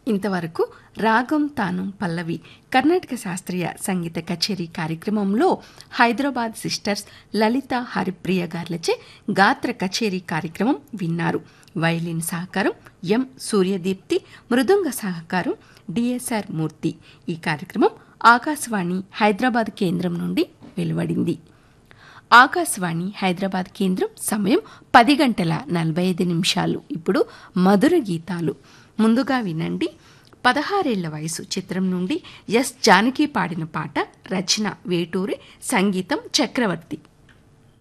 ఇంతవరకు రాగం తానం పల్లవి కర్ణాటక శాస్త్రీయ సంగీత కచేరీ కార్యక్రమంలో హైదరాబాద్ సిస్టర్స్ లలిత హరిప్రియ గార్లచే గాత్ర కచేరీ కార్యక్రమం విన్నారు వైలిన్ సహకారం ఎం సూర్యదీప్తి మృదంగ సహకారం డిఎస్ఆర్ మూర్తి ఈ కార్యక్రమం ఆకాశవాణి హైదరాబాద్ కేంద్రం నుండి వెలువడింది ఆకాశవాణి హైదరాబాద్ కేంద్రం సమయం పది గంటల నలభై ఐదు నిమిషాలు ఇప్పుడు మధుర గీతాలు ముందుగా వినండి పదహారేళ్ల వయసు చిత్రం నుండి ఎస్ జానకి పాడిన పాట రచన వేటూరి సంగీతం చక్రవర్తి